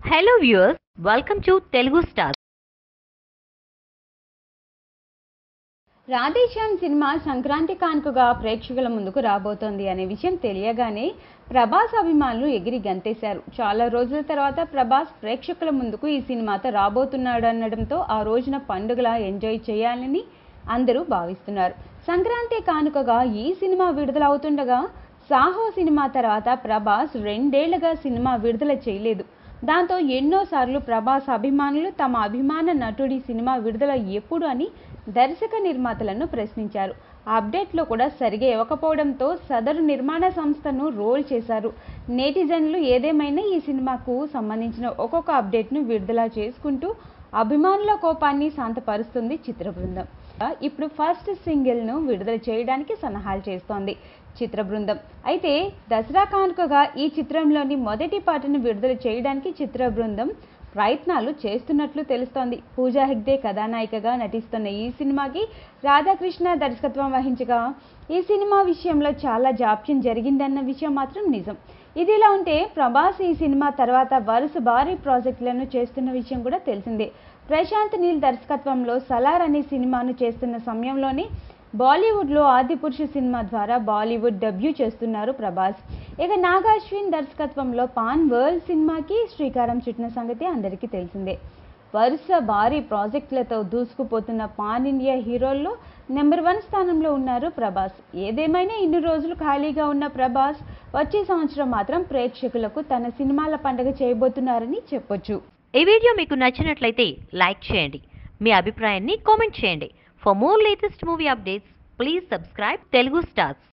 hello viewers welcome to Telugu star Radheshyam cinema Sankranti కానుకగా ప్రేక్షకుల ముందుకు రాబోతోంది అనే విషయం తెలియగానే ప్రభాస్ అభిమానులు ఎగిరి గంతేశారు చాలా రోజుల తర్వాత ప్రభాస్ ప్రేక్షకుల ముందుకు ఈ సినిమాతో రాబోతున్నాడు అనడంతో ఆ రోజున పండుగలా ఎంజాయ్ చేయాలని అందరూ భావిస్తున్నారు సంక్రాంతి కానుకగా ఈ సినిమా విడుదలవుతుండగా సాహో సినిమా తర్వాత ప్రభాస్ రెండేళ్లుగా సినిమా విడుదల చేయలేదు దాంతో ఎన్నోసార్లు ప్రభాస్ అభిమానులు తమ అభిమాన నటుడి సినిమా విడుదల ఎప్పుడు అని దర్శక నిర్మాతలను ప్రశ్నించారు ఆ అప్డేట్లో కూడా సరిగా ఇవ్వకపోవడంతో సదరు నిర్మాణ సంస్థను రోల్ చేశారు నేటిజన్లు ఏదేమైనా ఈ సినిమాకు సంబంధించిన ఒక్కొక్క అప్డేట్ను విడుదల చేసుకుంటూ అభిమానుల కోపాన్ని శాంతపరుస్తుంది చిత్ర బృందం ఇప్పుడు ఫస్ట్ సింగిల్ను విడుదల చేయడానికి సన్నాహాలు చేస్తోంది చిత్ర బృందం అయితే దసరా కానుకగా ఈ చిత్రంలోని మొదటి పాటను విడుదల చేయడానికి చిత్ర బృందం ప్రయత్నాలు చేస్తున్నట్లు తెలుస్తోంది పూజా హెగ్డే కథానాయికగా నటిస్తున్న ఈ సినిమాకి రాధాకృష్ణ దర్శకత్వం వహించగా ఈ సినిమా విషయంలో చాలా జాప్యం జరిగిందన్న విషయం మాత్రం నిజం ఇదిలా ఉంటే ప్రభాస్ ఈ సినిమా తర్వాత వరుస భారీ ప్రాజెక్టులను చేస్తున్న విషయం కూడా తెలిసిందే ప్రశాంత్ నీల్ దర్శకత్వంలో సలార్ అనే సినిమాను చేస్తున్న సమయంలోనే బాలీవుడ్లో ఆదిపురుషు సినిమా ద్వారా బాలీవుడ్ డెబ్యూ చేస్తున్నారు ప్రభాస్ ఇక నాగాశ్విన్ దర్శకత్వంలో పాన్ వరల్డ్ సినిమాకి శ్రీకారం చుట్టిన సంగతి అందరికీ తెలిసిందే వరుస భారీ ప్రాజెక్టులతో దూసుకుపోతున్న పాన్ ఇండియా హీరోల్లో నెంబర్ వన్ స్థానంలో ఉన్నారు ప్రభాస్ ఏదేమైనా ఇన్ని రోజులు ఖాళీగా ఉన్న ప్రభాస్ వచ్చే సంవత్సరం మాత్రం ప్రేక్షకులకు తన సినిమాల పండుగ చేయబోతున్నారని చెప్పొచ్చు ఈ వీడియో మీకు నచ్చినట్లయితే లైక్ చేయండి మీ అభిప్రాయాన్ని కామెంట్ చేయండి for more latest movie updates please subscribe Telugu stars